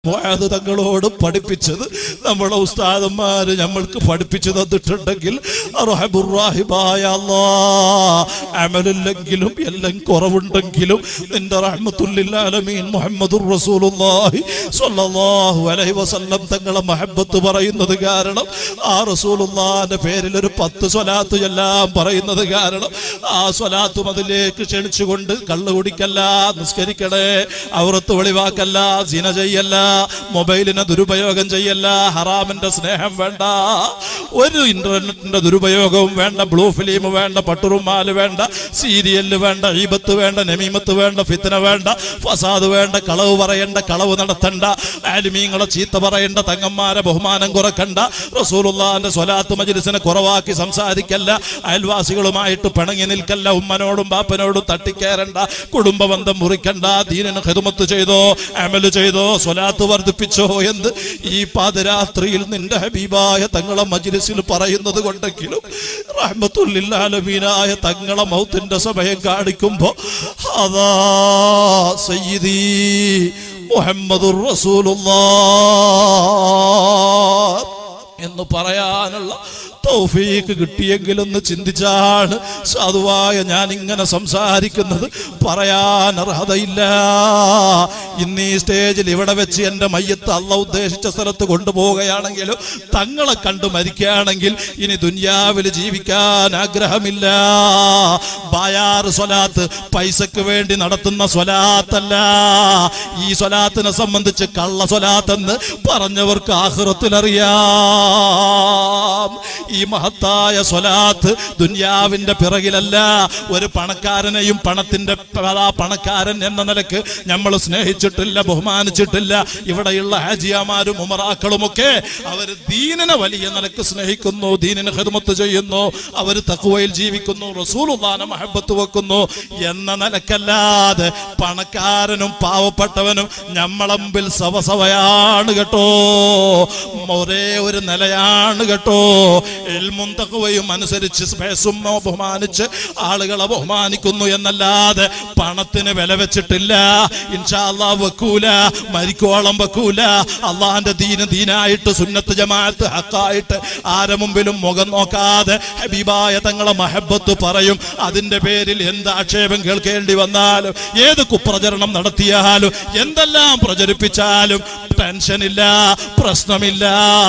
മുആദ് തങ്ങളോട് പഠിപ്പിച്ചത് നമ്മളെ ഉസ്താദന്മാര് നമ്മൾക്ക് പഠിപ്പിച്ചു തന്നിട്ടുണ്ടെങ്കിൽ റഹബുറാഹിബായ അല്ലാ, അമലില്ലെങ്കിലും എല്ലാം കുറവുണ്ടെങ്കിലും നിന്റെ റഹ്മത്തുല്ലാലമീൻ മുഹമ്മദുർ റസൂലുള്ളാഹി സ്വല്ലല്ലാഹു അലൈഹി വസല്ലം തങ്ങളെ മഹബത്ത് പറയുന്നത് കാരണം ആ റസൂലുള്ളാന്റെ പേരിൽ ഒരു പത്ത് സ്വലാത്ത് എല്ലാം പറയുന്നത് കാരണം ആ സ്വലാത്തും അതിലേക്ക് ക്ഷണിച്ചുകൊണ്ട് കള്ളു കുടിക്കല്ല നിസ്കരിക്കണേ ഔറത്ത് വെളിവാക്കല്ല സിന ചെയ്യല്ല മൊബൈലിനെ ദുരുപയോഗം ചെയ്യല്ല ഹറാമിന്റെ സ്നേഹം വേണ്ട ഒരു ഇന്റർനെറ്റിന്റെ ദുരുപയോഗവും വേണ്ട ബ്ലൂ ഫിലിം വേണ്ട പട്ടുറുമാല് വേണ്ട സീരിയല് വേണ്ട ഈബത്ത് വേണ്ട നമീമത്ത് വേണ്ട ഫിത്തന വേണ്ട ഫസാദ് വേണ്ട കളവ് പറയണ്ട കളവ് നടത്തണ്ട ആലിമീങ്ങളെ ചീത്ത പറയണ്ട തങ്ങന്മാരെ ബഹുമാനം കുറക്കണ്ട റസൂലുള്ളാന്റെ സ്വലാത്ത് മജ്ലിസിനെ കുറവാക്കി സംസാരിക്കല്ല അയൽവാസികളുമായിട്ട് പിണങ്ങി നിൽക്കല്ല ഉമ്മനോടും ബാപ്പനോടും തട്ടിക്കേറണ്ട കുടുംബ ബന്ധം മുറിക്കണ്ട ദീനിന് ഹിദമത്ത് ചെയ്തോ അമല് ചെയ്തോ സ്വലാത്ത് വർദ്ധിപ്പിച്ചോ എന്ന് ഈ പാതിരാത്രിയിൽ നിന്റെ ഹബീബായ തങ്ങളെ മജ്ലിസിൽ പറയുന്നത് കൊണ്ടെങ്കിലും റഹ്മത്തുല്ലാലമീനായ തങ്ങളെ മൗത്തിന്റെ സമയം കാണിക്കുമ്പോ അതാ സയ്യിദീ മുഹമ്മദുർ റസൂലുള്ളാഹ് എന്ന് പറയാനുള്ള തൗഫീക്ക് കിട്ടിയെങ്കിലെന്ന് ചിന്തിച്ചാണ് സാധുവായ ഞാൻ ഇങ്ങനെ സംസാരിക്കുന്നത് പറയാൻ അർഹതയില്ല ഇന്ന് ഈ സ്റ്റേജിൽ ഇവിടെ വെച്ച് എൻ്റെ മയ്യത്ത് അള്ള ഉദ്ദേശിച്ച സ്ഥലത്ത് കൊണ്ടുപോവുകയാണെങ്കിലും തങ്ങളെ കണ്ടു മരിക്കുകയാണെങ്കിൽ ഇനി ദുന്യാവിൽ ജീവിക്കാൻ ആഗ്രഹമില്ല ബായാറ് സ്വലാത്ത് പൈസക്ക് വേണ്ടി നടത്തുന്ന സ്വലാത്തല്ല ഈ സ്വലാത്തിനെ സംബന്ധിച്ച് കള്ള സ്വലാത്തെന്ന് പറഞ്ഞവർക്ക് ആഹ്റത്തിലറിയാം ഈ മഹത്തായ സ്വലാത്ത് ദുന്യാവിന്റെ പിറകിലല്ല ഒരു പണക്കാരനെയും പണത്തിന്റെ പ- ആ പണക്കാരൻ എന്ന നിലക്ക് നമ്മൾ സ്നേഹിച്ചിട്ടില്ല ബഹുമാനിച്ചിട്ടില്ല ഇവിടെയുള്ള ഹാജിയാമാരും ഉമറാക്കളുമൊക്കെ അവർ ദീനിനെ വലിയ നിലക്ക് സ്നേഹിക്കുന്നു ദീനിന് ഹിദ്മത്ത് ചെയ്യുന്നു അവർ തക്കുവയിൽ ജീവിക്കുന്നു റസൂലുള്ളാനെ മഹബത്ത് വെക്കുന്നു എന്ന നിലക്കല്ലാതെ പണക്കാരനും പാവപ്പെട്ടവനും ഞമ്മളമ്പിൽ സവസവയാണ് കേട്ടോ ഒരേ ഒരു നിലയാണ് കേട്ടോ എൽമും തക്കുവയും അനുസരിച്ച് സ്പേസും ബഹുമാനിച്ച് ആളുകളെ ബഹുമാനിക്കുന്നു എന്നല്ലാതെ പണത്തിന് വില വെച്ചിട്ടില്ല ഇൻഷാ അല്ലാ വെക്കൂല മരിക്കോളം വെക്കൂല അള്ളാന്റെ ദീന് ദീനായിട്ട് സുന്നത്ത് ജമാഅത്ത് ഹക്കായിട്ട് ആരെ മുമ്പിലും മുഖം നോക്കാതെ ഹബീബായ തങ്ങളെ മഹബത്ത് പറയും അതിന്റെ പേരിൽ എന്ത് ആക്ഷേപം കേൾക്കേണ്ടി വന്നാലും ഏത് കുപ്രചരണം നടത്തിയാലും എന്തെല്ലാം പ്രചരിപ്പിച്ചാലും ടെൻഷനില്ല പ്രശ്നമില്ല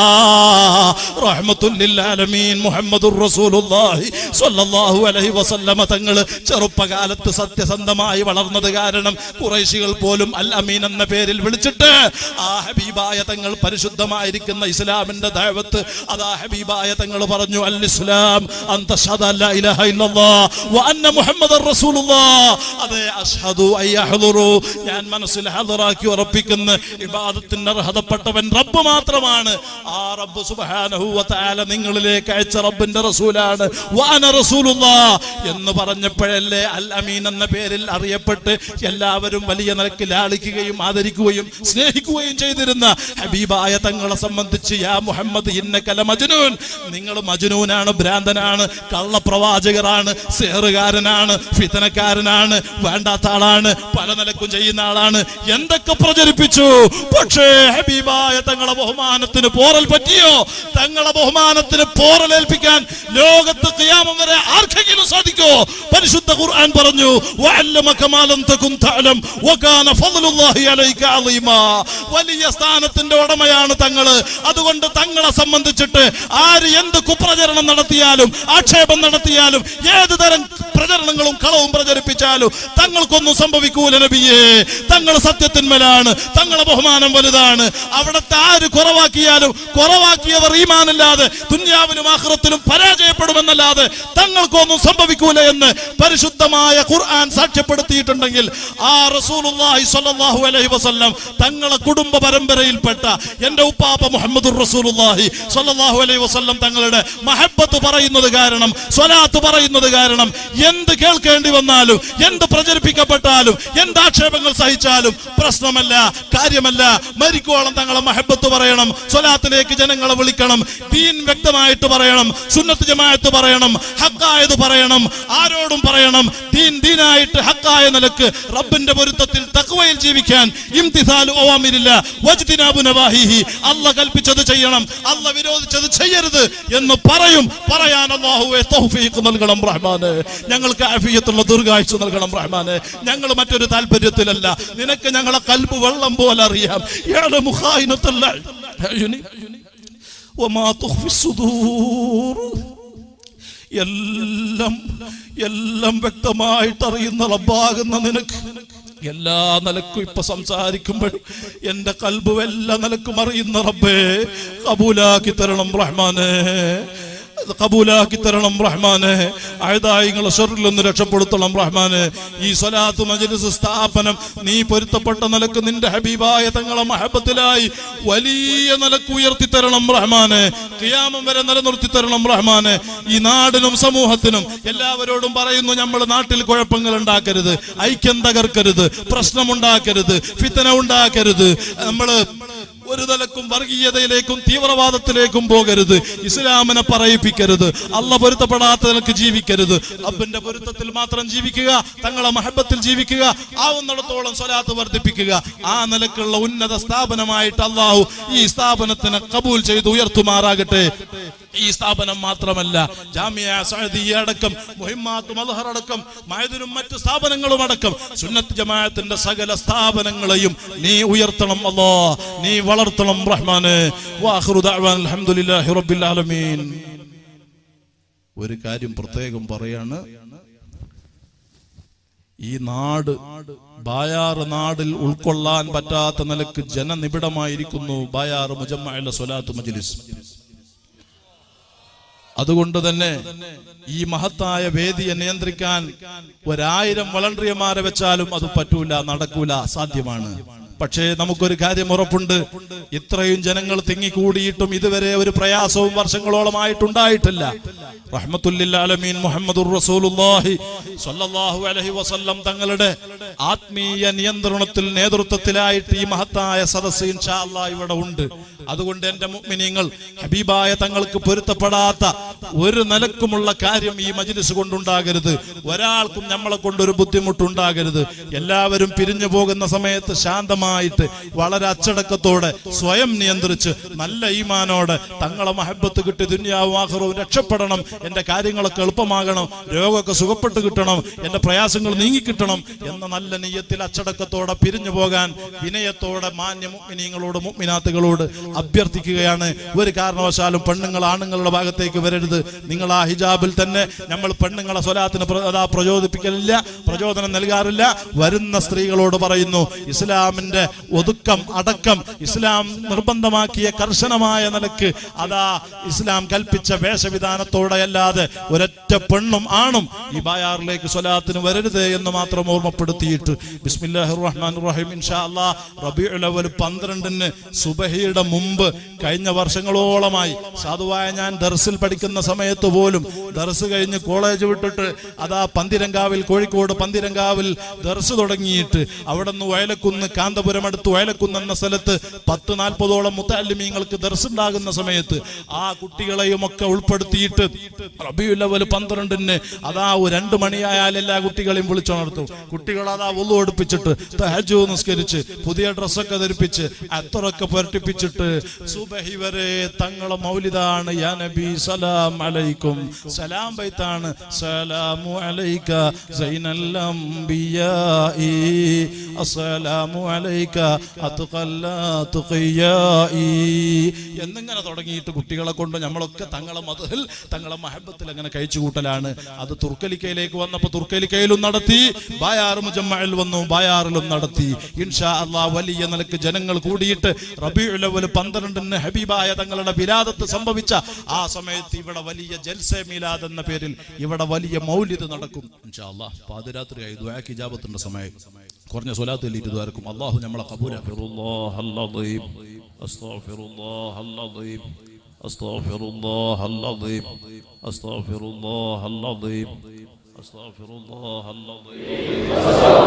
റഹ്മത്തുല്ലാലമീൻ മുഹമ്മദുർ റസൂലുള്ളാഹി സ്വല്ലല്ലാഹു അലൈഹി വസല്ലമ തങ്ങൾ ചെറുപ്പകാലത്ത് സത്യസന്ധമായി വളർന്നത് കാരണം കുറേശികൾ പോലും അൽ അമീൻ എന്ന പേരിൽ വിളിച്ചിട്ട് ആ ഹബീബായ തങ്ങൾ പരിശുദ്ധമായിരിക്കുന്ന ഇസ്ലാമിന്റെ ദൈവത്ത് അതാ ഹബീബായ തങ്ങൾ പറഞ്ഞു അൽ ഇസ്ലാം അന്ത ഷഹദ അല്ലാ ഇലാഹ ഇല്ലല്ലാഹ് വ അന്ന മുഹമ്മദർ റസൂലുള്ളാഹ് അതെ അഷ്ഹദു അയ്യഹ്ദുറു ഞാൻ മനസ്സിൽ ഹദറാക്കി ഉറപ്പിക്കുന്ന ഇബാദത്തിന് അർഹതപ്പെട്ടവൻ റബ്ബ് മാത്രമാണ് ആ റബ്ബ് സുബ്ഹാനഹു വ തആല നിങ്ങളിലേക്ക് അയച്ച റബ്ബിന്റെ റസൂലാണ് വാന റസൂലുള്ളാഹ് എന്ന് പറഞ്ഞപ്പോഴല്ലേ അൽ അമീൻ എന്ന പേരിൽ അറിയപ്പെട്ട് എല്ലാവരും വലിയ നിലക്ക് ലാളിക്കുകയും ആദരിക്കുകയും സ്നേഹിക്കുകയും ചെയ്തിരുന്ന ഹബീബായ തങ്ങളെ സംബന്ധിച്ച് യാ മുഹമ്മദ് ഇന്നക്കല മജ്നൂൻ നിങ്ങൾ മജ്നൂനാണ് ഭ്രാന്തനാണ് കള്ളപ്രവാചകരാണ് സേറുകാരനാണ് ഫിതനക്കാരനാണ് വേണ്ടാത്ത ആളാണ് പല നിലക്കും ചെയ്യുന്ന ആളാണ് എന്തൊക്കെ പ്രചരിപ്പിച്ചു പക്ഷേ ഹബീബായ തങ്ങളെ ബഹുമാനത്തിന് പോറൽ പറ്റിയോ തങ്ങളെ ബഹുമാനത്തിന് പോറലേൽപ്പിക്കാൻ ലോകത്ത് ഖിയാമം വരെ ആർക്കെങ്കിലും സാധിക്കോ പരിശുദ്ധ ഖുർആൻ പറഞ്ഞു വഅല്ലമക മാ ലം തകുൻ തഅലം വകാന ഫദ്ലുല്ലാഹി അലൈക അളീമാ വലിയ സ്ഥാനത്തിന്റെ ഉടമയാണ് തങ്ങള് അതുകൊണ്ട് തങ്ങളെ സംബന്ധിച്ചിട്ട് ആര് എന്ത് കുപ്രചരണം നടത്തിയാലും ആക്ഷേപം നടത്തിയാലും ഏത് തരം പ്രചരണങ്ങളും കളവും പ്രചരിപ്പിച്ചാലും തങ്ങൾക്കൊന്നും സംഭവിക്കൂല നബിയേ തങ്ങൾ സത്യത്തിന്മേലാണ് തങ്ങളെ ബഹുമാനം വലുതാണ് അവിടത്തെ ആര് കുറവാക്കിയാലും കുറവാക്കിയവർ ഈമാനില്ലാതെ ദുന്യാവിലും ആഖിറത്തിലും പരാജയപ്പെടുമെന്നല്ലാതെ തങ്ങൾക്കൊന്നും സംഭവിക്കൂല എന്ന് പരിശുദ്ധമായ ഖുർആൻ സാക്ഷ്യപ്പെടുത്തിയിട്ടുണ്ടെങ്കിൽ ആ റസൂലുള്ളാഹി സ്വല്ലല്ലാഹു അലൈഹി വസല്ലം തങ്ങളെ കുടുംബ പരമ്പരയിൽപ്പെട്ട എൻ്റെ ഉപ്പാപ്പ മുഹമ്മദുർ റസൂലുള്ളാഹി സ്വല്ലല്ലാഹു അലൈഹി വസല്ലം തങ്ങളുടെ മഹബത്ത് പറയുന്നത് കാരണം സ്വലാത്ത് പറയുന്നത് കാരണം എന്ത് കേൾക്കേണ്ടി വന്നാലും എന്ത് പ്രചരിപ്പിക്കപ്പെട്ടാലും എന്ത് ആക്ഷേപങ്ങൾ സഹിച്ചാലും പ്രശ്നമല്ല കാര്യമല്ല മരിക്കോളം തങ്ങളെ മഹബത്ത് പറയണം സ്വലാത്തിലേക്ക് ജനങ്ങളെ വിളിക്കണം ദീൻ വ്യക്തമായിട്ട് ധൈര്യമായിട്ട് പറയണം സുന്നത്ത് ജമാഅത്ത് പറയണം ഹക്കായത് പറയണം ആരോടും പറയണം ദീൻ ദീനായിട്ട് ഹക്കായ നിലക്ക് റബ്ബിന്റെ പൊരുത്തത്തിൽ തക്വയിൽ ജീവിക്കാൻ ഇംതിസാലു അവാമിരില്ല വജ്തിനാബു നവാഹിഹി അല്ല കൽപ്പിച്ചത് ചെയ്യണം അല്ല വിരോധിച്ചത് ചെയ്യരുത് എന്ന് പറയും പറയാൻ അല്ലാഹുവേ തൗഫീഖ് നൽകണം റഹ്മാനെ ഞങ്ങൾക്ക് ആഫിയത്തുള്ള ദീർഘായുസ് നൽകണം റഹ്മാനെ ഞങ്ങൾ മറ്റൊരു താല്പര്യത്തിലല്ല നിനക്ക് ഞങ്ങളെ കൽബ് വെള്ളം പോലെ അറിയാം ഇയാളെ മുഖായിനത്തല്ല وما تخفي الصدور എല്ലാം എല്ലാം വ്യക്തമായിട്ട് അറിയുന്ന റബ്ബാകുന്ന നിനക്ക് എല്ലാ നിലക്കും ഇപ്പൊ സംസാരിക്കുമ്പോൾ എന്റെ കൽബും എല്ലാ നിലക്കും അറിയുന്ന റബ്ബേ കബൂലാക്കി തരണം റഹ്മാനെ അത് കബൂലാക്കി തരണം റഹ്മാനെ ആയതായിങ്ങളെ ഷെറിൽ നിന്ന് രക്ഷപ്പെടുത്തണം റഹ്മാനെ ഈ സ്വലാത്ത് മജ്ലിസ് സ്ഥാപനം നീ പൊരുത്തപ്പെട്ട നിലക്ക് നിന്റെ ഹബീബായ തങ്ങളെ മഹബത്തിലായി വലിയ നിലക്ക് ഉയർത്തി തരണം റഹ്മാനെ കിയാമം വരെ നിലനിർത്തി തരണം റഹ്മാനെ ഈ നാടിനും സമൂഹത്തിനും എല്ലാവരോടും പറയുന്നു നമ്മൾ നാട്ടിൽ കുഴപ്പങ്ങൾ ഉണ്ടാക്കരുത് ഐക്യം തകർക്കരുത് പ്രശ്നമുണ്ടാക്കരുത് ഫിത്തന ഉണ്ടാക്കരുത് നമ്മള് ഒരു തലക്കും വർഗീയതയിലേക്കും തീവ്രവാദത്തിലേക്കും പോകരുത് ഇസ്ലാമിനെ പറയിപ്പിക്കരുത് അല്ല പൊരുത്തപ്പെടാത്ത നിലക്ക് ജീവിക്കരുത് റബ്ബിന്റെ പൊരുത്തത്തിൽ മാത്രം ജീവിക്കുക തങ്ങളെ മഹബത്തിൽ ജീവിക്കുക ആവുന്നിടത്തോളം സ്വലാത്ത് വർദ്ധിപ്പിക്കുക ആ നിലക്കുള്ള ഉന്നത സ്ഥാപനമായിട്ട് അള്ളാഹു ഈ സ്ഥാപനത്തിനെ കബൂൽ ചെയ്ത് ഉയർത്തുമാറാകട്ടെ ഈ സ്ഥാപനം മാത്രമല്ല ജാമിയ സഅദിയ അടക്കം മുഹിമ്മാത്ത് മദ്ഹർ അടക്കം മയദിനും മറ്റ് സ്ഥാപനങ്ങളും അടക്കം സുന്നത്ത് ജമാഅത്തിന്റെ സകല സ്ഥാപനങ്ങളെയും നീ ഉയർത്തണം അല്ലാ നീ വളർത്തണം റഹ്മാനെ വാഖിറു ദഅവാന അൽഹംദുലില്ലാഹി റബ്ബിൽ ആലമീൻ ഒരു കാര്യം പ്രത്യേകം പറയാണ് ഈ നാട് ബായാറ് നാടിൽ ഉൾക്കൊള്ളാൻ പറ്റാത്ത നിലക്ക് ജനനിബിഡമായിരിക്കുന്നു ബായാറ് മുജമ്മഅല സ്വലാത്ത് മജ്ലിസ് അതുകൊണ്ട് തന്നെ ഈ മഹത്തായ വേദിയെ നിയന്ത്രിക്കാൻ ഒരായിരം വളണ്ടിയർമാരെ വെച്ചാലും അത് പറ്റൂല നടക്കൂല സാധ്യമാണ് പക്ഷേ നമുക്കൊരു കാര്യം ഉറപ്പുണ്ട് ഇത്രയും ജനങ്ങൾ തിങ്ങിക്കൂടിയിട്ടും ഇതുവരെ ഒരു പ്രയാസവും വർഷങ്ങളോളമായിട്ടുണ്ടായിട്ടില്ല റഹ്മത്തുല്ലിൽ ആലമീൻ മുഹമ്മദുർ റസൂലുള്ളാഹി സ്വല്ലല്ലാഹു അലൈഹി വസല്ലം തങ്ങളുടെ ആത്മീയ നിയന്ത്രണത്തിൽ നേതൃത്വത്തിലായിട്ട് ഈ മഹത്തായ സദസ്സ് ഇൻഷാ അല്ലാഹ് ഇവിടെ ഉണ്ട് അതുകൊണ്ട് എന്റെ മുഅ്മിനീങ്ങൾ ഹബീബായ തങ്ങൾക്ക് പൊരുത്തപ്പെടാത്ത ഒരു നിലക്കുമുള്ള കാര്യം ഈ മജ്ലിസ് കൊണ്ടുണ്ടാകരുത് ഒരാൾക്കും നമ്മളെ കൊണ്ടൊരു ബുദ്ധിമുട്ടുണ്ടാകരുത് എല്ലാവരും പിരിഞ്ഞു പോകുന്ന സമയത്ത് ശാന്തമായിട്ട് വളരെ അച്ചടക്കത്തോടെ സ്വയം നിയന്ത്രിച്ച് നല്ല ഈമാനോടെ തങ്ങളെ മഹബത്ത് കിട്ടി ദുന്യാവും ആഹ്റവും രക്ഷപ്പെടണം എന്റെ കാര്യങ്ങളൊക്കെ എളുപ്പമാകണം രോഗമൊക്കെ സുഖപ്പെട്ട് കിട്ടണം എന്റെ പ്രയാസങ്ങൾ നീങ്ങിക്കിട്ടണം എന്ന നല്ല നെയ്യത്തിൽ അച്ചടക്കത്തോടെ പിരിഞ്ഞു പോകാൻ വിനയത്തോടെ മാന്യ മുഗ്മിനീങ്ങളോട് മുഗ്മിനാത്തുകളോട് അഭ്യർത്ഥിക്കുകയാണ് ഒരു കാരണവശാലും പെണ്ണുങ്ങൾ ആണുങ്ങളുടെ ഭാഗത്തേക്ക് വരരുത് നിങ്ങൾ ആ ഹിജാബിൽ തന്നെ നമ്മൾ പെണ്ണുങ്ങളെ സ്വലാത്തിന് പ്ര- അതാ പ്രചോദിപ്പിക്കലില്ല പ്രചോദനം നൽകാറില്ല വരുന്ന സ്ത്രീകളോട് പറയുന്നു ഇസ്ലാമിന്റെ ഒതുക്കം അടക്കം ഇസ്ലാം നിർബന്ധമാക്കിയ കർശനമായ നിലക്ക് അതാ ഇസ്ലാം കൽപ്പിച്ച വേഷവിധാനത്തോടെ അല്ലാതെ ഒരൊറ്റ പെണ്ണും ആണും ഈ ബായാറിലേക്ക് സ്വലാത്തിന് വരരുത് എന്ന് മാത്രം ഓർമ്മപ്പെടുത്തിയിട്ട് ബിസ്മില്ലാഹിർ റഹ്മാൻ റഹീം ഇൻഷാ അല്ലാ റബീഉൽ അവൽ പന്ത്രണ്ടിന് സുബഹിയുടെ മുമ്പ് കഴിഞ്ഞ വർഷങ്ങളോളമായി സാധുവായ ഞാൻ ദർസിൽ പഠിക്കുന്ന സമയത്ത് പോലും ദർസ് കഴിഞ്ഞ് കോളേജ് വിട്ടിട്ട് അതാ പന്തിരങ്കാവിൽ കോഴിക്കോട് പന്തിരങ്കാവിൽ ദർസ് തുടങ്ങിയിട്ട് അവിടെ നിന്ന് വയലക്കുന്ന് കാന്തപുരം അടുത്ത് വയലക്കുന്ന് എന്ന സ്ഥലത്ത് പത്ത് നാൽപ്പതോളം മുത്താലിമീങ്ങൾക്ക് ദർസ് ഉണ്ടാകുന്ന സമയത്ത് ആ കുട്ടികളെയും ഒക്കെ ഉൾപ്പെടുത്തിയിട്ട് റബിയുൽ അവൽ പന്ത്രണ്ടിന് അതാ ഒരു രണ്ട് മണിയായാൽ എല്ലാ കുട്ടികളെയും വിളിച്ചുണർത്തും കുട്ടികൾ അതാ ഒന്നു എടുപ്പിച്ചിട്ട് തഹജു നിസ്കരിച്ച് പുതിയ ഡ്രസ്സൊക്കെ ധരിപ്പിച്ച് അത്തറൊക്കെ പുരട്ടിപ്പിച്ചിട്ട് സുബഹി വരെ തങ്ങളെ മൗലിദാണ് യാ നബി സലാം അലൈക്കും സലാം ബൈത്താണ് സലാമു അലൈക സൈനൽ അംബിയാഇ അസ്സലാമു അലൈക അത്ഖല്ല തുഖിയാഇ എന്നിങ്ങനെ തുടങ്ങിയിട്ട് കുട്ടികളെ കൊണ്ട് നമ്മളൊക്കെ തങ്ങളെ മതഹിൽ തങ്ങളെ മഹബത്തിൽ അങ്ങനെ കഴിച്ചു കൂട്ടലാണ് അത് തുർക്കലിക്കയിലേക്ക് വന്നപ്പോൾ തുർക്കലിക്കയിലും നടത്തി ബായാർ മുജമ്മയിൽ വന്നു ബായാറിലും നടത്തി ഇൻഷാ അള്ളാ വലിയ നിലക്ക് ജനങ്ങൾ കൂടിയിട്ട് റബീഉൽ അവൽ പന്ത്രണ്ടിന് ഹബീബായ തങ്ങളുടെ വിലാദത്ത് സംഭവിച്ച ആ സമയത്ത് ഇവിടെ വലിയ ജൽസെ മീലാദ് എന്ന പേരിൽ ഇവിടെ വലിയ മൗലിദ് നടക്കും ഇൻഷാ അള്ളാ പാതിരാത്രിയായി ദുആക്ക് ഇജാബത്തിന്റെ സമയം കുറഞ്ഞ സ്വലാത്തിൽ ഇരുതാർക്കും അള്ളാഹു നമ്മളെ കബൂലാക്കും أستغفر الله العظيم أستغفر الله العظيم أستغفر الله العظيم أستغفر الله العظيم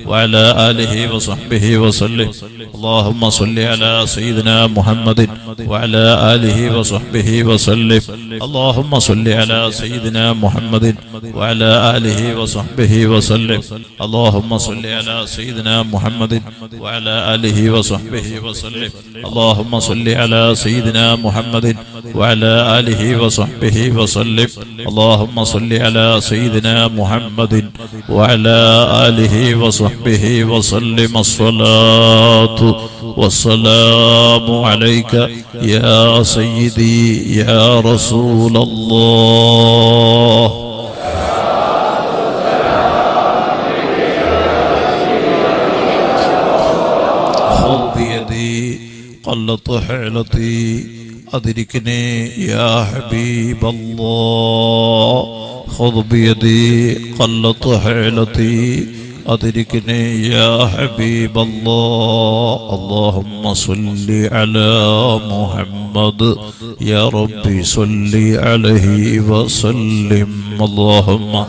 وعلى آله وصحبه وسلم اللهم صل على سيدنا محمد وعلى آله وصحبه وسلم اللهم صل على سيدنا محمد وعلى آله وصحبه وسلم اللهم صل على سيدنا محمد وعلى آله وصحبه وسلم اللهم صل على سيدنا محمد وعلى آله وصحبه وسلم اللهم صل على سيدنا محمد وعلى آله وصحبه وسلم الصلاة والسلام عليك يا سيدي يا رسول الله خذ بيدي قلت حيلتي أدركني يا حبيب الله خذ بيدي قلت حيلتي أدركني يا حبيب الله اللهم صل على محمد يا ربي صل عليه وسلم اللهم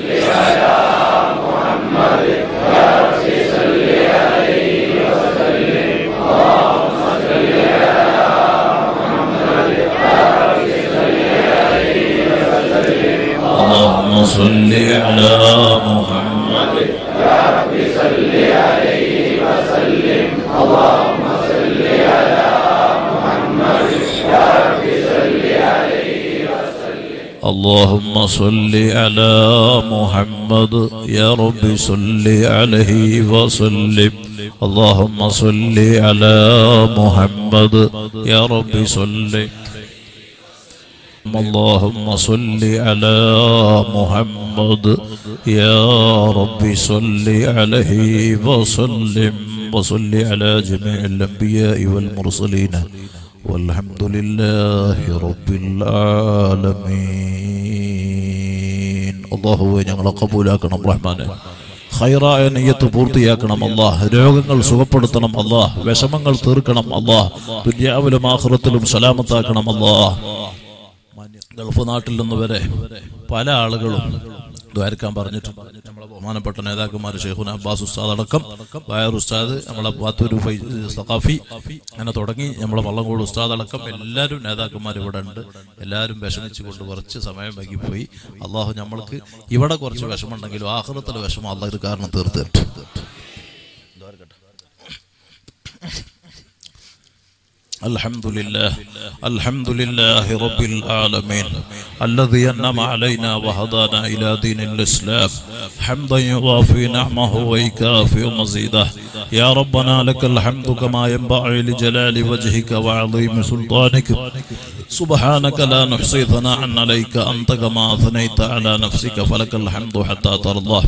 اللهم صل على محمد اللهم صل على محمد يا رب صل عليه وسلم اللهم صل على محمد يا رب صل اللهم صل على محمد يا رب صل عليه وسلم وصل على جميع الأنبياء والمرسلين والحمد لله رب العالمين അള്ളാഹുവെ ഞങ്ങളെ കബൂലാക്കണം റഹ്മാനെ ഖൈറായ നെയ്യത്ത് പൂർത്തിയാക്കണം അള്ളാഹ് രോഗങ്ങൾ സുഖപ്പെടുത്തണം അള്ളാഹ് വിഷമങ്ങൾ തീർക്കണം അള്ളാഹ് ദുര്യാവിലും ആഹ്റത്തിലും സലാമത്താക്കണം അള്ളാഹ് ഗൾഫ് നാട്ടിൽ നിന്ന് വരെ പല ആളുകളും ദ്വാരക്കാൻ പറഞ്ഞിട്ടുണ്ട് നമ്മളെ ബഹുമാനപ്പെട്ട നേതാക്കന്മാർ ഷെയ്ഖുന അബ്ബാസ് ഉസ്താദ് അടക്കം വയർ ഉസ്താദ് നമ്മളെ പാത്തൂർ ഫൈ- സഖാഫി അങ്ങനെ തുടങ്ങി നമ്മളെ വള്ളംകോട് ഉസ്താദ് അടക്കം എല്ലാവരും നേതാക്കന്മാർ ഇവിടെ ഉണ്ട് എല്ലാവരും വിഷമിച്ചു കൊണ്ട് കുറച്ച് സമയം വൈകിപ്പോയി അള്ളാഹു നമ്മൾക്ക് ഇവിടെ കുറച്ച് വിഷമുണ്ടെങ്കിലും ആഹ്റത്തിലെ വിഷമം അള്ളാഹ് ഇത് കാരണം തീർത്തിട്ട് الحمد لله الحمد لله رب العالمين الذي أنعم علينا وهدانا إلى دين الإسلام حمدا يوافي نعمه ويكافئ مزيده يا ربنا لك الحمد كما ينبغي لجلال وجهك وعظيم سلطانك سبحانك لا نحصي ثناء عليك أنت كما أثنيت على نفسك فلك الحمد حتى ترضى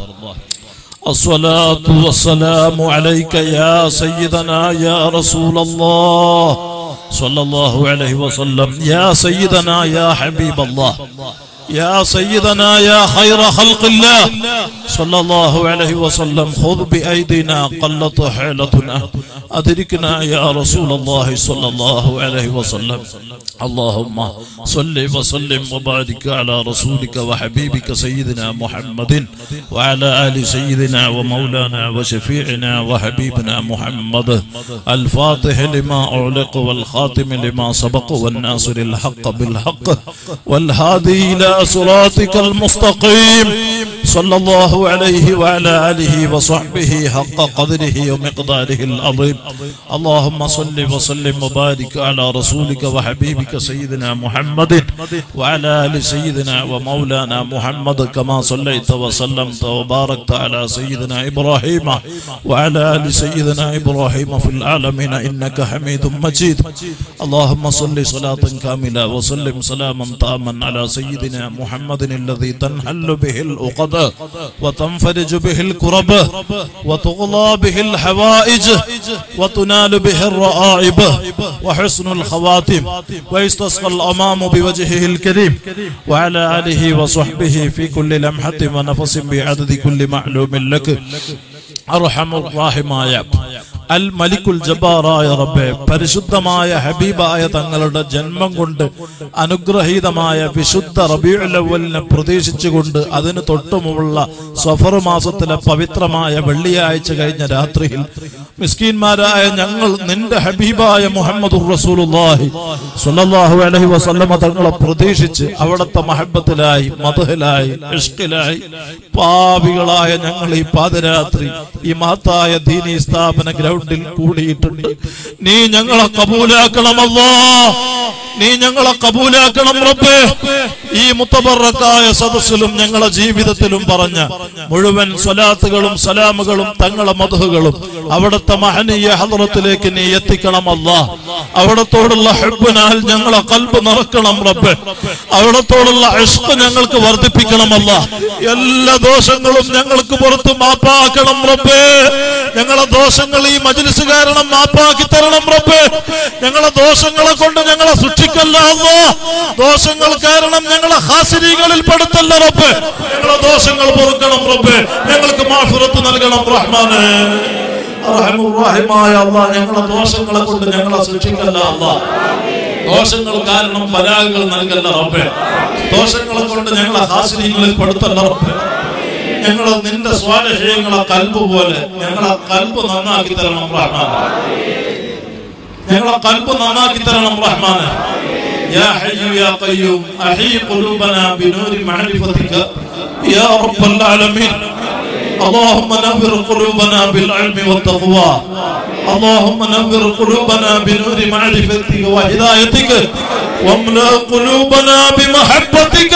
الصلاة والسلام عليك يا سيدنا يا رسول الله صلى الله عليه وسلم يا سيدنا يا حبيب الله يا سيدنا يا خير خلق الله صلى الله عليه وسلم خذ بأيدينا قلت حيلتنا أدركنا يا رسول الله صلى الله عليه وسلم اللهم صل وسلم وبارك على رسولك وحبيبك سيدنا محمد وعلى آل سيدنا ومولانا وشفيعنا وحبيبنا محمد الفاتح لما أعلق والخاتم لما سبق والناصر الحق بالحق والهادي إلى صراطك المستقيم صلى الله عليه وعلى آله وصحبه حق قدره ومقداره العظيم اللهم صل وسلم وبارك على رسولك وحبيبك سيدنا محمد وعلى آل سيدنا ومولانا محمد كما صليت وسلمت وباركت على سيدنا إبراهيم وعلى آل سيدنا إبراهيم في العالمين إنك حميد مجيد اللهم صل صلاة كاملة وسلم سلاما تاما على سيدنا محمد الذي تنحل به العقد وتنفرج به الكرب وتغلى به الحوائج وتنال به الرائب وحسن الخواتم ويستسقى الأمام بوجهه الكريم وعلى آله وصحبه في كل لمحة ونفس بعدد كل معلوم لك أرحم الراحماയ അൽ മലിക്കുൽ ജബ്ബാറായ റബ്ബെ പരിശുദ്ധമായ ഹബീബായ തങ്ങളുടെ ജന്മം കൊണ്ട് അനുഗ്രഹീതമായ വിശുദ്ധ റബീഉലവലിനെ പ്രതീക്ഷിച്ചുകൊണ്ട് അതിന് തൊട്ടുമുള്ള സഫർ മാസത്തിലെ പവിത്രമായ വെള്ളിയാഴ്ച കഴിഞ്ഞ രാത്രിയിൽ മിസ്കീന്മാരായ ഞങ്ങൾ നിന്റെ ഹബീബായ മുഹമ്മദ് റസൂലുള്ളാഹി സ്വല്ലല്ലാഹു അലൈഹി വസല്ലമ തങ്ങളെ പ്രതീക്ഷിച്ച് അവിടുത്തെ മഹബത്തിലായി മധുഹിലായി ഇഷ്കിലായി പാപികളായ ഞങ്ങൾ ഈ പാതിരാത്രി ഈ മഹത്തായ ദീനി സ്ഥാപന ഗ്രൗണ്ടിൽ കൂടിയിട്ടുണ്ട് നീ ഞങ്ങളെ കബൂലാക്കണമല്ലോ നീ ഞങ്ങളെ കബൂലാക്കണം റബ്ബേ ഈ മുത്തബറക്കായ സദസ്സിലും ഞങ്ങളെ ജീവിതത്തിലും പറഞ്ഞ മുഴുവൻ സ്വലാത്തുകളും സലാമുകളും തങ്ങളെ മധുകളും അവിടുത്തെ മഹനീയ ഹദ്റത്തിലേക്ക് നീ എത്തിക്കണമല്ല അവിടത്തോടുള്ള ഹെബിനാൽ ഞങ്ങളെ കൽബ് നിറക്കണം റബ്ബേ അവിടത്തോടുള്ള ഇഷ്ക് ഞങ്ങൾക്ക് വർദ്ധിപ്പിക്കണമല്ല എല്ലാ ദോഷങ്ങളും ഞങ്ങൾക്ക് പുറത്ത് മാപ്പാക്കണം റബ്ബേ ഞങ്ങളെ ദോഷങ്ങൾ ഈ മജ്ലിസ് കാരണം മാപ്പാക്കി തരണം റബ്ബേ ഞങ്ങളെ ദോഷങ്ങളെ കൊണ്ട് ഞങ്ങളെ സൂക്ഷിക്കല്ല അല്ലാ ദോഷങ്ങൾ കാരണം ഞങ്ങളെ ഹാസിരികളിൽ പെടുത്തല്ല റബ്ബേ ഞങ്ങളെ ദോഷങ്ങൾ പൊറുക്കണം റബ്ബേ ഞങ്ങൾക്ക് മാഫിറത്ത് നൽകണം റഹ്മാനെ റഹ്മുറാഹിമായ അല്ലാ ഞങ്ങളെ ദോഷങ്ങളെ കൊണ്ട് ഞങ്ങളെ സൂക്ഷിക്കല്ല അല്ലാ ദോഷങ്ങൾ കാരണം പരാഗകൾ നൽകല്ല റബ്ബേ ദോഷങ്ങളെ കൊണ്ട് ഞങ്ങളെ ഹാസിരികളിൽ പെടുത്തല്ല റബ്ബേ ഞങ്ങൾ നിന്റെ സ്വാരഹ്യങ്ങളെ കൽബ് പോലെ ഞങ്ങളെ കൽബ് നന്നാക്കി തരണം റഹ്മാനെ ഞങ്ങളെ കൽബ് നന്നാക്കി തരണം റഹ്മാനെ يا حي يا قيوم أحيي قلوبنا بنور معرفتك يا رب العالمين اللهم نور قلوبنا بالعلم والتقوى اللهم نور قلوبنا بنور معرفتك وهدايتك واملأ قلوبنا بمحبتك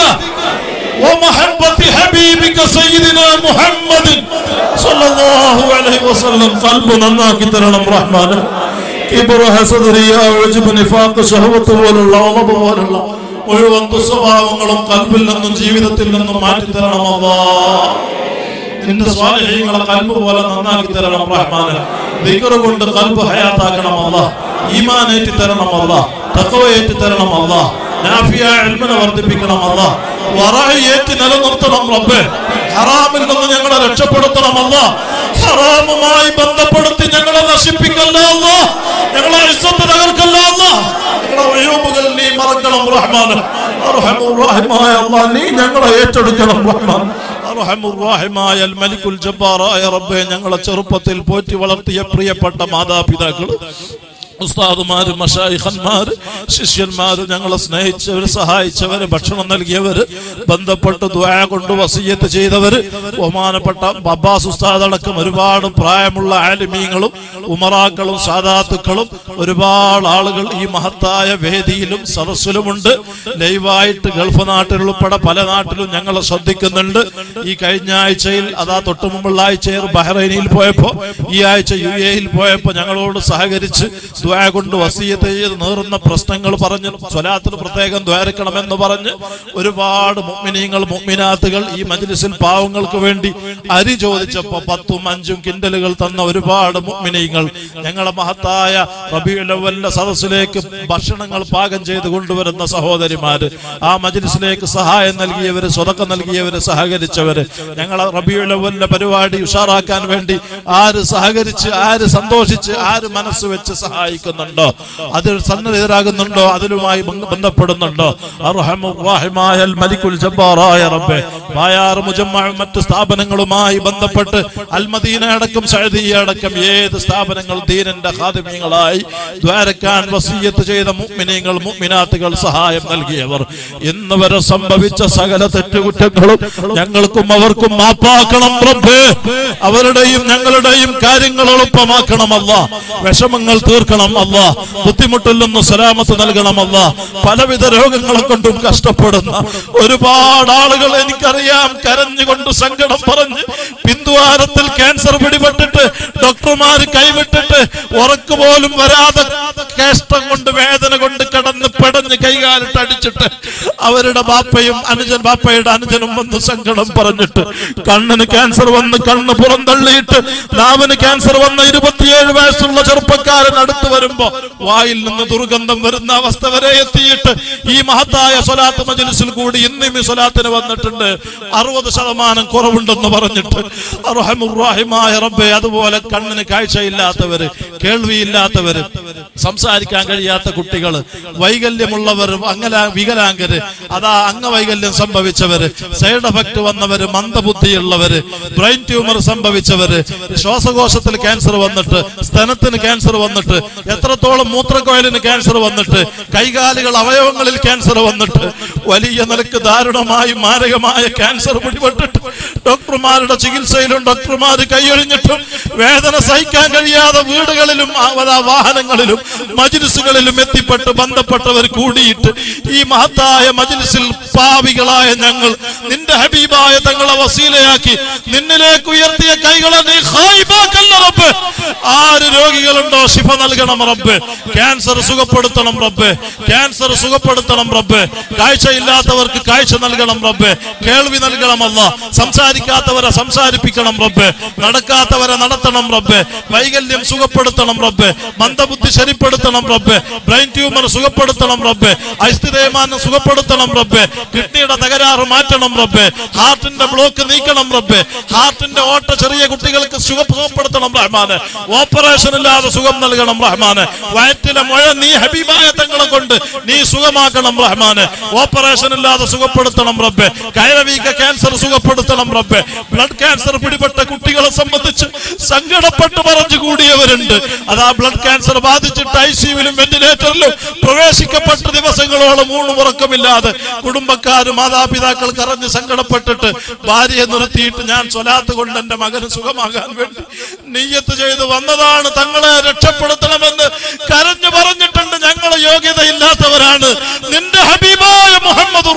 ومحبة حبيبك سيدنا محمد صلى الله عليه وسلم قلبنا ناكتنا الرحمن كبر حسدري عجب نفاق شهوة പോലുള്ള ഉളവ് പോലുള്ള മുഴുവൻ ദുസ്വഭാവങ്ങളും കൽബിൽ നിന്നും ജീവിതത്തിൽ നിന്നും മാറ്റിത്തരണം അല്ലാ നിന്റെ സ്വാധീനങ്ങളെ കൽബ് പോലെ നന്നാക്കി തരണം റഹ്മാന് ദിക്റ് കൊണ്ട് കൽബ് ഹയാത്താക്കണം അല്ലാ ഈമാൻ ഏറ്റി തരണം അല്ലാ തഖവ ഏറ്റി തരണം അല്ലാ നാഫിയ ഇൽമിനെ വർദ്ധിപ്പിക്കണം അല്ലാ വറായി ഏറ്റി നിലനിർത്തണം റബ്ബേ ഹറാമിൽ നിന്ന് ഞങ്ങളെ രക്ഷപ്പെടുത്തണം അല്ലാ ഹറാമുമായി ബന്ധപ്പെടുത്തി ഞങ്ങളെ നശിപ്പിക്കല്ല അല്ലാ ഞങ്ങളെ ഇസ്സത്ത് തകർക്കല്ല അല്ലാ ഞങ്ങളെ വയോബുകൾ നീ മറക്കണം റഹ്മാൻ റഹ്മായ അല്ലാ നീ ഞങ്ങളെ ഏറ്റെടുക്കണം റഹ്മാൻ റഹമുറാഹിമായ അൽ മലിക്കുൽ ജബ്ബാറായ റബ്ബെ ഞങ്ങളെ ചെറുപ്പത്തിൽ പോറ്റി വളർത്തിയ പ്രിയപ്പെട്ട മാതാപിതാക്കൾ ഉസ്താദുമാര് മഷായിഖന്മാര് ശിഷ്യന്മാര് ഞങ്ങളെ സ്നേഹിച്ചവര് സഹായിച്ചവര് ഭക്ഷണം നൽകിയവര് ബന്ധപ്പെട്ട് ദ്വാ കൊണ്ട് വസീയത്ത് ചെയ്തവര് ബഹുമാനപ്പെട്ട അബ്ബാസ് ഉസ്താദ് അടക്കം ഒരുപാട് പ്രായമുള്ള ആലിമീങ്ങളും ഉമറാക്കളും സാദാത്തുക്കളും ഒരുപാട് ആളുകൾ ഈ മഹത്തായ വേദിയിലും സദസ്സിലുമുണ്ട് ലൈവായിട്ട് ഗൾഫ് നാട്ടിലുൾപ്പെടെ പല നാട്ടിലും ഞങ്ങളെ ശ്രദ്ധിക്കുന്നുണ്ട് ഈ കഴിഞ്ഞ ആഴ്ചയിൽ അതാ തൊട്ടു മുമ്പുള്ള ആഴ്ചയിൽ ബഹ്റൈനിൽ പോയപ്പോ ഈ ആഴ്ച യു എയിൽ പോയപ്പോ ഞങ്ങളോട് സഹകരിച്ച് ദ്വാ കൊണ്ട് വസീയത്ത് ചെയ്ത് നേറുന്ന പ്രശ്നങ്ങൾ പറഞ്ഞ് സ്വലാത്തിൽ പ്രത്യേകം ദ്വാരക്കണമെന്ന് പറഞ്ഞ് ഒരുപാട് മുഗ്മിനീങ്ങൾ മുഗ്മിനാത്തുകൾ ഈ മജ്ലിസിൽ പാവങ്ങൾക്ക് വേണ്ടി അരി ചോദിച്ചപ്പോ പത്തും അഞ്ചും കിൻഡലുകൾ തന്ന ഒരുപാട് മുഗ്മിനീങ്ങൾ ഞങ്ങളെ മഹത്തായ റബിയുലവലിന്റെ സദസ്സിലേക്ക് ഭക്ഷണങ്ങൾ പാകം ചെയ്ത് കൊണ്ടുവരുന്ന സഹോദരിമാര് ആ മജ്ലിസിലേക്ക് സഹായം നൽകിയവര് സ്വതക്കം നൽകിയവര് സഹകരിച്ചവര് ഞങ്ങളെ റബിയുലവലിന്റെ പരിപാടി ഉഷാറാക്കാൻ വേണ്ടി ആര് സഹകരിച്ച് ആര് സന്തോഷിച്ച് ആര് മനസ്സ് വെച്ച് സഹായിക്കുന്നുണ്ടോ അതിൽ സന്നദ്ധരാകുന്നുണ്ടോ അതിലുമായി ബന്ധ- ബന്ധപ്പെടുന്നുണ്ടോ അർഹമുറാഹിമായ അൽ മലിക്കുൽ ജബ്ബാറായ റബ്ബേ ബായാർ മുജമ്മഅ മറ്റ് സ്ഥാപനങ്ങളുമായി ബന്ധപ്പെട്ട് അൽമദീന അടക്കം സഅദിയ അടക്കം ഏത് സ്ഥാപനങ്ങൾ ദീനന്റെ ഖാദിമീങ്ങളായി ദ്വാരക്കാൻ വസീയത്ത് ചെയ്ത മുഅ്മിനീങ്ങൾ മുഅ്മിനാത്തുകൾ സഹായം നൽകിയവർ ഇന്ന് വരെ സംഭവിച്ച സകല തെറ്റുകുറ്റങ്ങളും ഞങ്ങൾക്കും അവർക്കും മാപ്പാക്കണം റബ്ബേ അവരുടെയും ഞങ്ങളുടെയും കാര്യങ്ങൾ എളുപ്പമാക്കണമല്ല വിഷമങ്ങൾ തീർക്കണം അല്ല ബുദ്ധിമുട്ടിൽ നിന്ന് സലാമത്ത് നൽകണമല്ല പലവിധ രോഗങ്ങളെ കൊണ്ടും കഷ്ടപ്പെടുന്ന ഒരുപാട് ആളുകൾ എനിക്കറിയാം കരഞ്ഞുകൊണ്ട് സങ്കടം പറഞ്ഞ് പിന്തുവാരത്തിൽ ക്യാൻസർ പിടിപെട്ടിട്ട് ഡോക്ടർമാർ കൈവിട്ടിട്ട് ഉറക്ക് പോലും വരാതെ കഷ്ടം കൊണ്ട് വേദന കൊണ്ട് കടന്ന് പെടഞ്ഞ് കൈകാലിട്ട് അടിച്ചിട്ട് അവരുടെ ബാപ്പയും അനുജൻ ബാപ്പയുടെ അനുജനും വന്ന് സങ്കടം പറഞ്ഞിട്ട് കണ്ണിന് ക്യാൻസർ വന്ന് കണ്ണ് പുറന്തള്ളിയിട്ട് നാവിന് ക്യാൻസർ വന്ന ഇരുപത്തിയേഴ് വയസ്സുള്ള ചെറുപ്പക്കാരൻ അടുത്ത് വരുമ്പോ വായിൽ നിന്ന് ദുർഗന്ധം വരുന്ന അവസ്ഥ വരെ എത്തിയിട്ട് ഈ മഹത്തായ സ്വലാത്ത് മജ്ലിസിൽ കൂടി ഇന്നും ഈ സ്വലാത്തിന് വന്നിട്ടുണ്ട് അറുപത് ശതമാനം കുറവുണ്ടെന്ന് പറഞ്ഞിട്ട് അർഹമുറാഹിമായ റബ്ബെ അതുപോലെ കണ്ണിന് കാഴ്ചയില്ലാത്തവര് കേൾവിയില്ലാത്തവര് സംസാരിക്കാൻ കഴിയാത്ത കുട്ടികള് വൈകല്യമുള്ളവർ അങ്ങല വികലാംഗര് അതാ അംഗവൈകല്യം സംഭവിച്ചവര് സൈഡ് എഫക്ട് വന്നവര് മന്ദബുദ്ധിയുള്ളവര് ബ്രെയിൻ ട്യൂമർ സംഭവിച്ചവര് ശ്വാസകോശത്തിൽ ക്യാൻസർ വന്നിട്ട് സ്തനത്തിന് ക്യാൻസർ വന്നിട്ട് എത്രത്തോളം മൂത്രക്കോയലിന് ക്യാൻസർ വന്നിട്ട് കൈകാലുകൾ അവയവങ്ങളിൽ ക്യാൻസർ വന്നിട്ട് വലിയ നിലക്ക് ദാരുണമായി മാരകമായ ക്യാൻസർ പിടിപെട്ടിട്ട് ഡോക്ടർമാരുടെ ചികിത്സയിലും ഡോക്ടർമാർ കൈയൊഴിഞ്ഞിട്ടും വേദന സഹിക്കാൻ കഴിയാതെ വീടുകളിലും ആ- ആ വാഹനങ്ങളിലും മജിലിസുകളിലും എത്തിപ്പെട്ട് ബന്ധപ്പെട്ടവർ കൂടിയിട്ട് ഈ മഹത്തായ മജിലിസിൽ പാവികളായ ഞങ്ങൾ നിന്റെ ഹബീബായ തങ്ങളെ വസീലയാക്കി നിന്നിലേക്ക് ഉയർത്തിയ കൈകളെ നീ ഖായിബാക്കല്ല റബ്ബ് ആര് രോഗികളുണ്ടോ ശിഫ നൽകണം റബ്ബ് ക്യാൻസർ സുഖപ്പെടുത്തണം റബ്ബ് ക്യാൻസർ സുഖപ്പെടുത്തണം റബ്ബ് കാഴ്ചയില്ലാത്തവർക്ക് കാഴ്ച നൽകണം റബ്ബ് കേൾവി നൽകണം അല്ല സംസാരിക്കാത്തവരെ സംസാരിപ്പിക്കണം റബ്ബ് നടക്കാത്തവരെ നടത്തണം റബ്ബ് വൈകല്യം സുഖപ്പെടുത്തണം റബ്ബ് മന്ദബുദ്ധി ശരിപ്പെടുത്തണം റബ്ബ് ബ്രെയിൻ ട്യൂമർ സുഖപ്പെടുത്തണം റബ്ബ് അസ്ഥിതേമാനം സുഖപ്പെടുത്തണം റബ്ബ് കിഡ്നിയുടെ തകരാറ് മാറ്റണം റബ്ബ് ഹാർട്ടിന്റെ ബ്ലോക്ക് നീക്കണം റബ്ബ് ഹാർട്ടിന്റെ ഓട്ട ചെറിയ കുട്ടികൾക്ക് സുഖ സുഖപ്പെടുത്തണം റഹ്മാന് ഓപ്പറേഷൻ ഇല്ലാതെ സുഖം നൽകണം റഹ്മാന് വയറ്റിലെ മുഴ നീ ഹബീബായ തങ്ങളെ കൊണ്ട് നീ സുഖമാക്കണം റഹ്മാന് ഓപ്പറേഷൻ ഇല്ലാതെ സുഖപ്പെടുത്തണം റബ്ബ് കയറവീക്ക ക്യാൻസർ സുഖപ്പെടുത്തണം റബ്ബ് ബ്ലഡ് ക്യാൻസർ പിടിപെട്ട കുട്ടികളെ സംബന്ധിച്ച് സങ്കടപ്പെട്ട് പറഞ്ഞു കൂടിയവരുണ്ട് അതാ ബ്ലഡ് ക്യാൻസർ ബാധിച്ചിട്ട് ഐ സിയുവിലും വെന്റിലേറ്ററിലും പ്രവേശിക്കപ്പെട്ട ദിവസങ്ങളോളം ഊണും ഉറക്കമില്ലാതെ കുടുംബക്കാര് മാതാപിതാക്കൾ കറഞ്ഞ് സങ്കടപ്പെട്ടിട്ട് ഭാര്യയെ നിർത്തിയിട്ട് ഞാൻ സ്വലാത്ത് കൊണ്ട് എന്റെ മകന് സുഖമാകാൻ വേണ്ടി നെയ്യത്ത് ചെയ്ത് വന്നതാണ് തങ്ങളെ രക്ഷപ്പെടുത്തണമെന്ന് കരഞ്ഞു പറഞ്ഞിട്ടുണ്ട് ഞങ്ങൾ യോഗ്യതയില്ലാത്തവരാണ് നിന്റെ ഹബീബായ മുഹമ്മദ്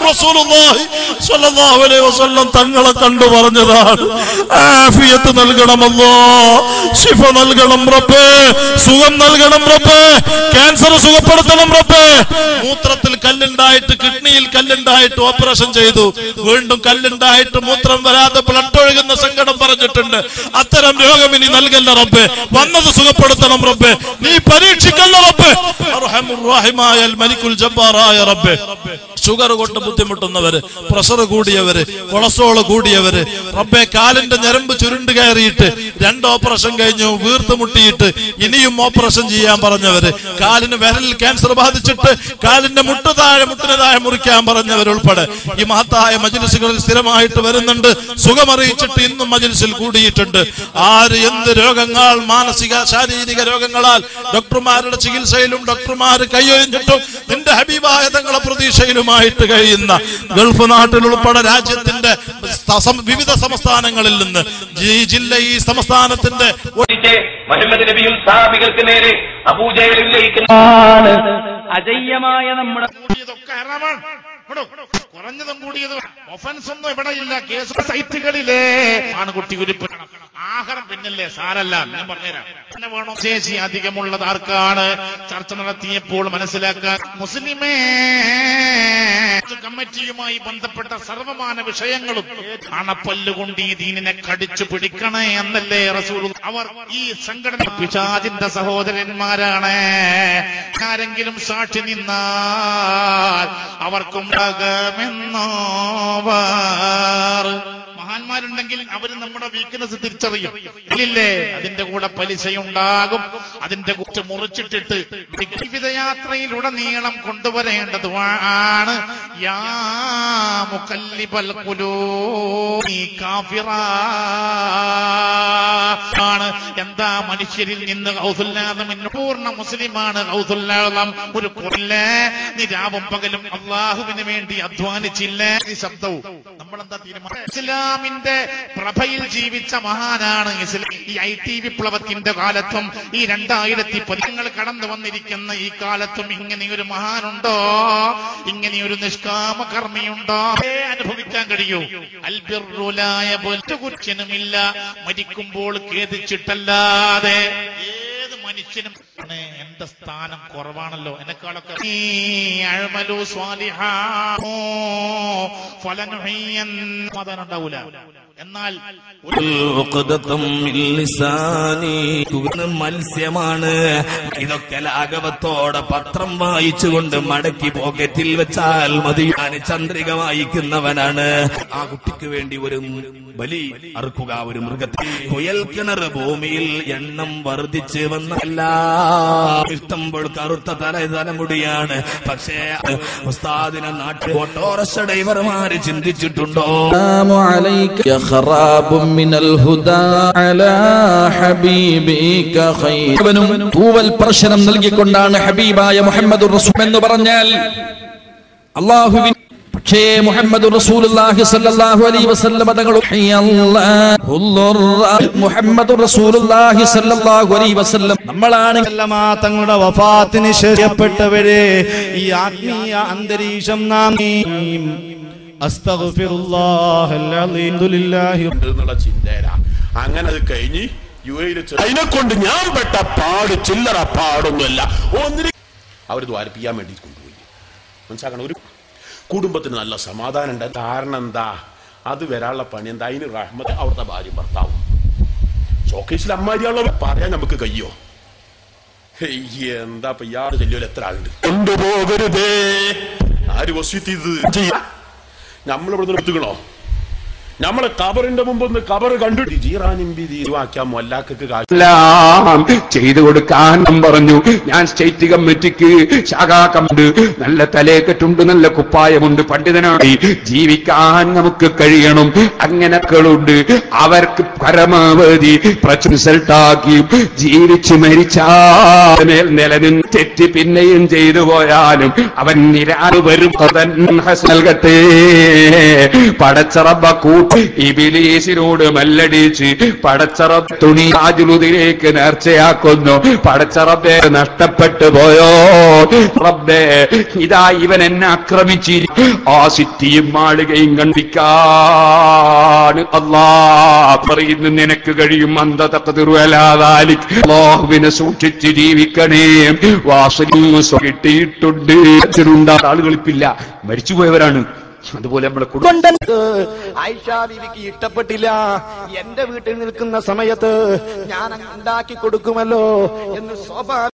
വസല്ലം തങ്ങളെ കണ്ടു പറഞ്ഞതാണ് ആഫിയത്ത് നൽകണമല്ലോ ശിഫ നൽകണം റബ്ബേ സുഖം നൽകണം റബ്ബേ ക്യാൻസർ സുഖപ്പെടുത്തണം റബ്ബേ മൂത്രത്തിൽ കല്ലുണ്ടായിട്ട് കിഡ്നിയിൽ കല്ലുണ്ടായിട്ട് ഓപ്പറേഷൻ ചെയ്തു വീണ്ടും കല്ലുണ്ടായിട്ട് മൂത്രം വരാതെ ബ്ലഡ് ഒഴുകുന്ന സങ്കടം പറഞ്ഞിട്ടുണ്ട് അത്തരം രോഗം ഇനി നൽകല്ല റബ്ബേ വന്നത് സുഖപ്പെടുത്തണം റബ്ബേ നീ പരീക്ഷിക്കല്ല റബ്ബേ അർഹമുർറഹിമായ അൽ മലിക്കുൽ ജബ്ബാറായ റബ്ബേ ഷുഗർ കൊണ്ട് ബുദ്ധിമുട്ടുന്നവര് പ്രഷർ കൂടിയവര് കൊളസ്ട്രോൾ കൂടിയവര് റബ്ബെ കാലിന്റെ ഞരമ്പ് ചുരുണ്ട് കയറിയിട്ട് രണ്ട് ഓപ്പറേഷൻ കഴിഞ്ഞു വീർത്ത് മുട്ടിയിട്ട് ഇനിയും ഓപ്പറേഷൻ ചെയ്യാൻ പറഞ്ഞവര് കാലിന് വിരലിൽ ക്യാൻസർ ബാധിച്ചിട്ട് കാലിന്റെ മുട്ട് താഴെ മുട്ടിന് താഴെ മുറിക്കാൻ പറഞ്ഞവരുൾപ്പെടെ ഈ മഹത്തായ മജിലിസുകളിൽ സ്ഥിരമായിട്ട് വരുന്നുണ്ട് സുഖമറിയിച്ചിട്ട് ഇന്നും മജിലിസിൽ കൂടിയിട്ടുണ്ട് ആര് എന്ത് രോഗങ്ങൾ മാനസിക ശാരീരിക രോഗങ്ങളാൽ ഡോക്ടർമാരുടെ ചികിത്സയിലും ഡോക്ടർമാർ കൈയൊഴിഞ്ഞിട്ടും നിന്റെ ഹബീബായ തങ്ങളെ പ്രതീക്ഷയിലുമായിട്ട് കഴിയുന്ന ഗൾഫ് നാട്ടിൽ ഉൾപ്പെടെ രാജ്യത്തിന്റെ സം- വിവിധ സംസ്ഥാനങ്ങളിൽ നിന്ന് ഈ ജില്ല ഈ സംസ്ഥാനത്തിന്റെ ഓടിച്ച് മുഹമ്മദ് നബിയും സാബികൾക്ക് നേരെ അബൂജയിൽ ഉന്നയിക്കുന്ന ആണ് അജയ്യമായ നമ്മുടെ കൂടിയതൊക്കെ ഹറാമാണ് കേട്ടോ? കുറഞ്ഞതും കൂടിയതും ഒഫൻസ് ഒന്നും ഇവിടെ ഇല്ല കേസ് സൈറ്റുകളിലെ ആൺകുട്ടി ഉരുപ്പ് ആഹാരം പിന്നല്ലേ സാരല്ല ഞാൻ പറഞ്ഞുതരാം പിന്നെ വേണോ ശേഷി അധികമുള്ളത് ആർക്കാണ് ചർച്ച നടത്തിയപ്പോൾ മനസ്സിലാക്കാൻ മുസ്ലിമേ കമ്മിറ്റിയുമായി ബന്ധപ്പെട്ട സർവമാന വിഷയങ്ങളും അണപ്പല്ലുകൊണ്ട് ഈ ദീനിനെ കടിച്ചു പിടിക്കണേ എന്നല്ലേ റസൂൽ അവർ ഈ സംഘടന പിശാചിന്റെ സഹോദരന്മാരാണ് ആരെങ്കിലും സാക്ഷി നിന്നാൽ അവർക്കും ഉണ്ടാകാമെന്നോവാർ മഹാന്മാരുണ്ടെങ്കിൽ അവർ നമ്മുടെ വീക്ക്നെസ് തിരിച്ചറിയും ഇല്ലേ അതിന്റെ കൂടെ പലിശയുണ്ടാകും അതിന്റെ കുറിച്ച് മുറിച്ചിട്ടിട്ട് ജീവിതയാത്രയിലുടനീളം കൊണ്ടുവരേണ്ടത് ആണ് യാ മുക്കല്ലിബൽ ഖുലൂബി കാഫിറാ ആണ് എന്താ മനുഷ്യരിൽ നിന്ന് ഗൗസുല്ലാദം പൂർണ്ണ മുസ്ലിമാണ് ഗൗസുല്ലാദം ഒരു കുറല്ലേ നീ രാവും പകലും അള്ളാഹുവിന് വേണ്ടി അധ്വാനിച്ചില്ല ഈ ശബ്ദവും നമ്മളെന്താ തീരുമാനം ഇസ്ലാമിന്റെ പ്രഭയിൽ ജീവിച്ച മഹാനാണ് ഇസ്ലാം ഈ ഐ ടി വിപ്ലവത്തിന്റെ കാലത്തും ഈ രണ്ടായിരത്തി പതിങ്ങൾ കടന്നു വന്നിരിക്കുന്ന ഈ കാലത്തും ഇങ്ങനെയൊരു മഹാനുണ്ടോ ഇങ്ങനെയൊരു നിഷ്കാമ കർമ്മിയുണ്ടോ ഏ, അനുഭവിക്കാൻ കഴിയൂ അൽബിറുലായ കുറ്റനുമില്ല മരിക്കുമ്പോൾ ഖേദിച്ചിട്ടല്ലാതെ ഏത് മനുഷ്യനും ആണ് എന്റെ സ്ഥാനം കുറവാണല്ലോ എന്നെക്കാളൊക്കെ ഈ അഴമലു സ്വാലിഹാ ഓ, ഫലനുഹയ്യൻ സമാധാനം ഉണ്ടാവൂല എന്നാൽ ഒരു ഉഖ്ദത്തും മിൻ ലിസാനി. ഇത് മത്സ്യമാണ് ഇതൊക്കെ ലാഘവത്തോടെ പത്രം വായിച്ചുകൊണ്ട് മടക്കി പോക്കറ്റിൽ വെച്ചാൽ മതി ഞാൻ ചന്ദ്രിക വായിക്കുന്നവനാണ് ആ കുട്ടിക്ക് വേണ്ടി ഒരു ബലി അറുക്കുക ഒരു മൃഗത്തെ കുയൽ കിണർ ഭൂമിയിൽ എണ്ണം വർദ്ധിച്ച് വന്നല്ല ഇഷ്ടമ്പോൾ കറുത്ത തല തലമുടിയാണ് പക്ഷേ ഉസ്താദിനെ നാട്ടിൽ ഓട്ടോറിക്ഷ ഡ്രൈവർമാര് ചിന്തിച്ചിട്ടുണ്ടോ السلام عليك يا خراب من الهدى على حبيبك خير അവനും തൂവൽ പ്രശ്നം നൽകിക്കൊണ്ടാണ് ഹബീബായ മുഹമ്മദ് റസൂൽ എന്ന് പറഞ്ഞാൽ അള്ളാഹുവിൻ പക്ഷേ മുഹമ്മദ് റസൂലുള്ളാഹി സ്വല്ലല്ലാഹു അലൈഹി വസല്ലം തങ്ങൾ മുഹമ്മദ് റസൂലുള്ളാഹി സ്വല്ലല്ലാഹു അലൈഹി വസല്ലം നമ്മളാണ് സല്ലമ തങ്ങളുടെ വഫാത്തിന് ശേഷപ്പെട്ടവരെ ഈ ആത്മീയ അന്തരീക്ഷം നാം അസ്തഗ്ഫിറുല്ലാഹൽ അലീം ദുലില്ലാഹി ഉണ്ട് എന്നുള്ള ചിന്തയില അങ്ങനെ അത് കഴിഞ്ഞ് യു എയിൽ അതിനെ കൊണ്ട് ഞാൻ പെട്ട പാട് ചില്ലറ പാടൊന്നുമല്ല ഒന്നിന് അവർ ദ്വാരപ്പിക്കാൻ വേണ്ടി കൊണ്ടുപോയി മനസ്സിലാക്കണം ഒരു കുടുംബത്തിന് നല്ല സമാധാനം ഉണ്ട് കാരണം എന്താ അത് വരാനുള്ള പണി എന്താ അതിന് റഹ്മത്ത് അവിടുത്തെ ഭാര്യ ഭർത്താവും ഷോക്കേസിൽ അമ്മാരിയാണല്ലോ പറയാൻ നമുക്ക് കയ്യോ ഹേയ്, എന്താ ഇപ്പൊ ഇയാള് ചെല്ലിയോല് എത്ര ആളുണ്ട് കൊണ്ടുപോകരുതേ ആര് വസ്യത്ത് ഇത് നമ്മളിവിടുന്ന് എടുത്തുക്കണോ നമ്മളെ കബറിന്റെ മുമ്പ് ഒന്ന് കബർ കണ്ടിട്ട് ജീറാനിം ഒഴിവാക്കിയാൽ മൊല്ലാക്കക്ക് കാശ് എല്ലാം ചെയ്തു കൊടുക്കാൻ പറഞ്ഞു ഞാൻ സ്റ്റേറ്റ് കമ്മിറ്റിക്ക് ശാഖാ കമ്മിറ്റി നല്ല തലേക്കെട്ടുണ്ട് നല്ല കുപ്പായമുണ്ട് പണ്ഡിതനായി ജീവിക്കാൻ നമുക്ക് കഴിയണം അങ്ങനെകളുണ്ട് അവർക്ക് പരമാവധി റിസൾട്ടാക്കി ജീവിച്ച് മരിച്ചാൽ മേൽ നിലനിന്ന് തെറ്റ് പിന്നെയും ചെയ്തു പോയാലും അവൻ നിരാറ് വരും അതൻ ഹസ് നൽകട്ടെ പടച്ചറബ കൂട്ടി ഇബിലീസിനോട് മല്ലടിച്ച് പടച്ചറബ് തുണി ആജുലുതിലേക്ക് നേർച്ചയാക്കുന്നു പടച്ചറബെ നഷ്ടപ്പെട്ടു പോയോ റബ്ബേ ഇതാ ഇവൻ എന്നെ ആക്രമിച്ചിരി ആ സിറ്റിയും മാളുകയും കണ്ടിക്കാൻ അല്ലാ പറയുന്നു നിനക്ക് കഴിയും അന്തതക്കതിറുവലാതാലിക് അള്ളാഹുവിനെ സൂക്ഷിച്ച് ജീവിക്കണേ വാസനും കിട്ടിയിട്ടുണ്ട് ആളുകളിപ്പില്ല മരിച്ചുപോയവരാണ് അതുപോലെ നമ്മളെ കുടുംബം ആയിഷ ബീവിക്ക് ഇഷ്ടപ്പെട്ടില്ല എന്റെ വീട്ടിൽ നിൽക്കുന്ന സമയത്ത് ഞാൻ അങ്ങ് ഉണ്ടാക്കി കൊടുക്കുമല്ലോ എന്ന് സ്വാഭാവിക